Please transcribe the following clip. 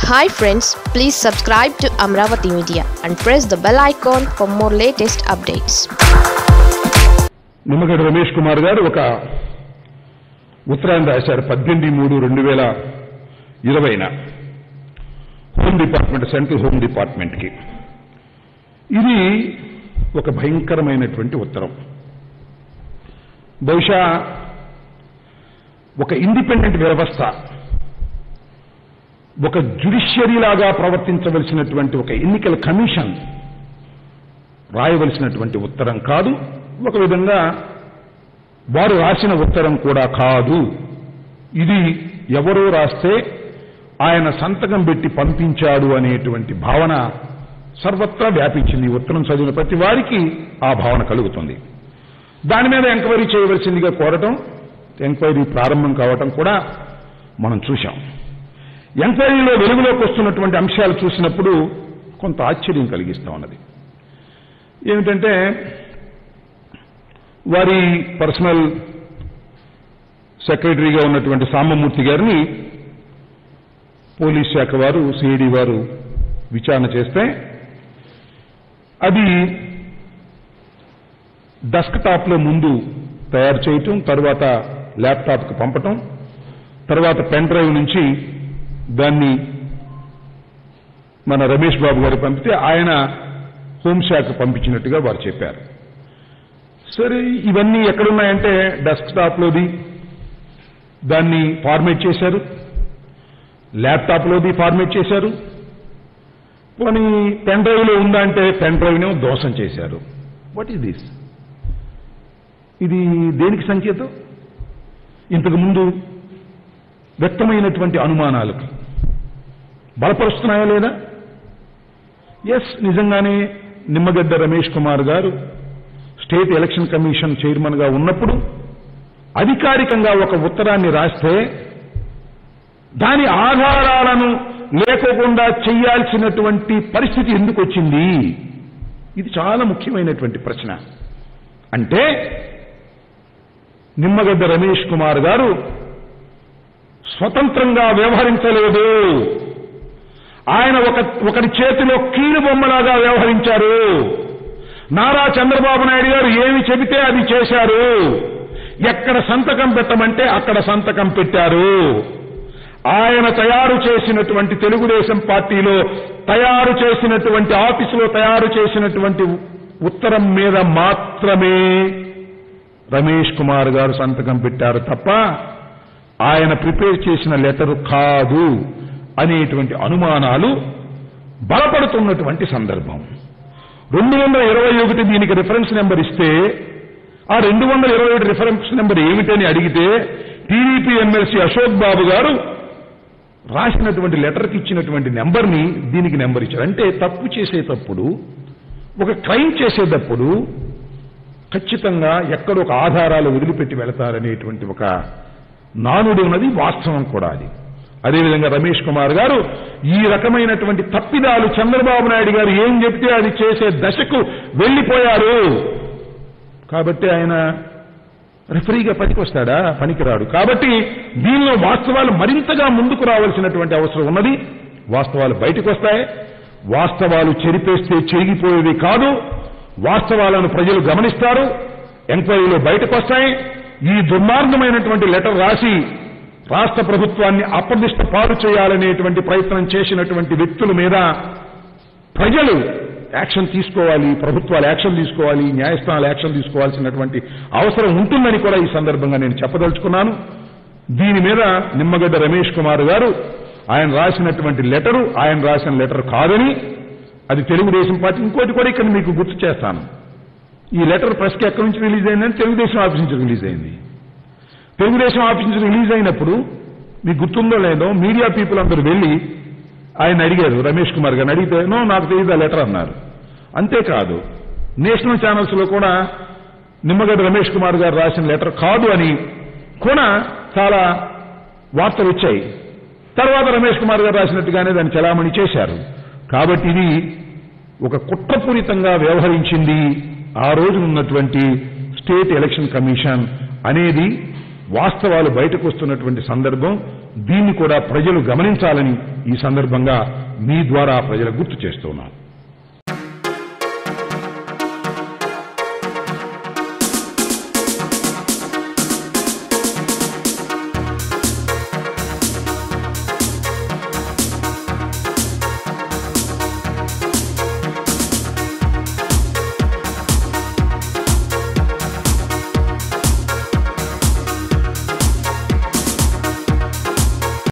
hi friends please subscribe to Amaravati media and press the bell icon for more latest updates Nimmagadda Ramesh Kumar garu ఒక ఉత్తరాన్ని రాశారు పద్దెనిమిది మూడు రెండు వేల ఇరవైన హోమ్ డిపార్ట్మెంట్ సెంట్రల్ హోమ్ డిపార్ట్మెంట్కి ఇది ఒక భయంకరమైనటువంటి ఉత్తరం బహుశా ఒక ఇండిపెండెంట్ వ్యవస్థ ఒక జ్యుడిషియరీ లాగా ప్రవర్తించవలసినటువంటి ఒక ఎన్నికల కమిషన్ రాయవలసినటువంటి ఉత్తరం కాదు ఒక విధంగా వారు రాసిన ఉత్తరం కూడా కాదు ఇది ఎవరో రాస్తే ఆయన సంతకం పెట్టి పంపించాడు అనేటువంటి భావన సర్వత్రా వ్యాపించింది ఈ ఉత్తరం చదివిన ప్రతి వారికి ఆ భావన కలుగుతుంది దాని మీద ఎంక్వైరీ చేయవలసిందిగా కోరటం ఎంక్వైరీ ప్రారంభం కావటం కూడా మనం చూశాం ఎంక్వైరీలో వెలుగులోకి వస్తున్నటువంటి అంశాలు చూసినప్పుడు కొంత ఆశ్చర్యం కలిగిస్తా ఉన్నది ఏమిటంటే వారి పర్సనల్ సెక్రటరీగా ఉన్నటువంటి సాంబమూర్తి గారిని పోలీస్ శాఖ వారు సిఐడి వారు విచారణ చేస్తే అది డెస్క్ టాప్లో ముందు తయారు చేయటం తర్వాత ల్యాప్టాప్కి పంపటం తర్వాత పెన్ డ్రైవ్ నుంచి దాన్ని మన రమేష్ బాబు గారు పంపితే ఆయన హోంశాఖ పంపించినట్టుగా వారు చెప్పారు సరే ఇవన్నీ ఎక్కడున్నాయంటే డెస్క్ టాప్లోది దాన్ని ఫార్మేట్ చేశారు ల్యాప్టాప్లోది ఫార్మేట్ చేశారు పోనీ పెన్ డ్రైవ్లో ఉందా అంటే పెన్ డ్రైవ్నే దోషం చేశారు వాట్ ఈస్ దిస్ ఇది దేనికి సంకేతం ఇంతకు ముందు వ్యక్తమైనటువంటి అనుమానాలకు బలపరుస్తున్నాయా లేదా ఎస్ నిజంగానే నిమ్మగడ్డ రమేష్ కుమార్ గారు స్టేట్ ఎలక్షన్ కమిషన్ చైర్మన్ గా ఉన్నప్పుడు అధికారికంగా ఒక ఉత్తరాన్ని రాస్తే దాని ఆధారాలను లేకోకుండా చేయాల్సినటువంటి పరిస్థితి ఎందుకు వచ్చింది ఇది చాలా ముఖ్యమైనటువంటి ప్రశ్న అంటే నిమ్మగడ్డ రమేష్ కుమార్ గారు స్వతంత్రంగా వ్యవహరించలేదు ఆయన ఒక ఒకరి చేతిలో కీలు బొమ్మలాగా వ్యవహరించారు నారా చంద్రబాబు నాయుడు గారు ఏమి చెబితే అది చేశారు ఎక్కడ సంతకం పెట్టమంటే అక్కడ సంతకం పెట్టారు ఆయన తయారు చేసినటువంటి తెలుగుదేశం పార్టీలో తయారు చేసినటువంటి ఆఫీసులో తయారు చేసినటువంటి ఉత్తరం మీద మాత్రమే రమేష్ కుమార్ గారు సంతకం పెట్టారు తప్ప ఆయన ప్రిపేర్ చేసిన లెటర్ కాదు అనేటువంటి అనుమానాలు బలపడుతున్నటువంటి సందర్భం రెండు వందల ఇరవై ఒకటి దీనికి రిఫరెన్స్ నెంబర్ ఇస్తే ఆ రెండు వందల ఇరవై ఒకటి రిఫరెన్స్ నెంబర్ ఏమిటని అడిగితే టీడీపీ ఎమ్మెల్సీ అశోక్ బాబు గారు రాసినటువంటి లెటర్కి ఇచ్చినటువంటి నెంబర్ని దీనికి నెంబర్ ఇచ్చారు అంటే తప్పు చేసేటప్పుడు ఒక క్రైమ్ చేసేటప్పుడు ఖచ్చితంగా ఎక్కడ ఒక ఆధారాలు వదిలిపెట్టి వెళతారనేటువంటి ఒక నానుడి ఉన్నది వాస్తవం కూడా అది అదేవిధంగా రమేష్ కుమార్ గారు ఈ రకమైనటువంటి తప్పిదాలు చంద్రబాబు నాయుడు గారు ఏం చెప్తే అది చేసే దశకు వెళ్లిపోయారు కాబట్టి ఆయన రెఫరీగా పనికొస్తాడా పనికిరాడు కాబట్టి దీనిలో వాస్తవాలు మరింతగా ముందుకు రావాల్సినటువంటి అవసరం ఉన్నది వాస్తవాలు బయటకు వస్తాయి వాస్తవాలు చెరిపేస్తే చెరిగిపోయేవి కాదు వాస్తవాలను ప్రజలు గమనిస్తారు ఎంక్వైరీలో బయటకు వస్తాయి ఈ దుర్మార్గమైనటువంటి లెటర్ రాసి రాష్ట్ర ప్రభుత్వాన్ని అప్రదిష్ట పాలు చేయాలనేటువంటి ప్రయత్నం చేసినటువంటి వ్యక్తుల మీద ప్రజలు యాక్షన్ తీసుకోవాలి ప్రభుత్వాలు యాక్షన్ తీసుకోవాలి న్యాయస్థానాలు యాక్షన్ తీసుకోవాల్సినటువంటి అవసరం ఉంటుందని కూడా ఈ సందర్భంగా నేను చెప్పదలుచుకున్నాను దీని మీద నిమ్మగడ్డ రమేష్ కుమార్ గారు ఆయన రాసినటువంటి లెటరు ఆయన రాసిన లెటర్ కాదని అది తెలుగుదేశం పార్టీ ఇంకోటి కూడా ఇక్కడ మీకు గుర్తు చేస్తాను ఈ లెటర్ ప్రెస్కి ఎక్కడి నుంచి రిలీజ్ అయిందని తెలుగుదేశం ఆఫీస్ నుంచి రిలీజ్ అయింది తెలుగుదేశం ఆఫీస్ నుంచి రిలీజ్ అయినప్పుడు మీకు గుర్తుందో లేదో మీడియా పీపుల్ అందరూ వెళ్ళి ఆయన అడిగారు రమేష్ కుమార్ గారిని అడిగితే నో నాకు తెలియదు ఆ లెటర్ అన్నారు అంతేకాదు నేషనల్ ఛానల్స్ లో కూడా నిమ్మగడ్డ రమేష్ కుమార్ గారు రాసిన లెటర్ కాదు అని కూడా చాలా వార్తలు వచ్చాయి తర్వాత రమేష్ కుమార్ గారు రాసినట్టుగానే దాన్ని చలామణి చేశారు కాబట్టి ఇది ఒక కుట్రపూరితంగా వ్యవహరించింది ఆ రోజు ఉన్నటువంటి స్టేట్ ఎలక్షన్ కమిషన్ అనేది వాస్తవాలు బయటకు వస్తున్నటువంటి సందర్భం దీన్ని కూడా ప్రజలు గమనించాలని ఈ సందర్భంగా మీ ద్వారా ప్రజలకు గుర్తు చేస్తున్నాను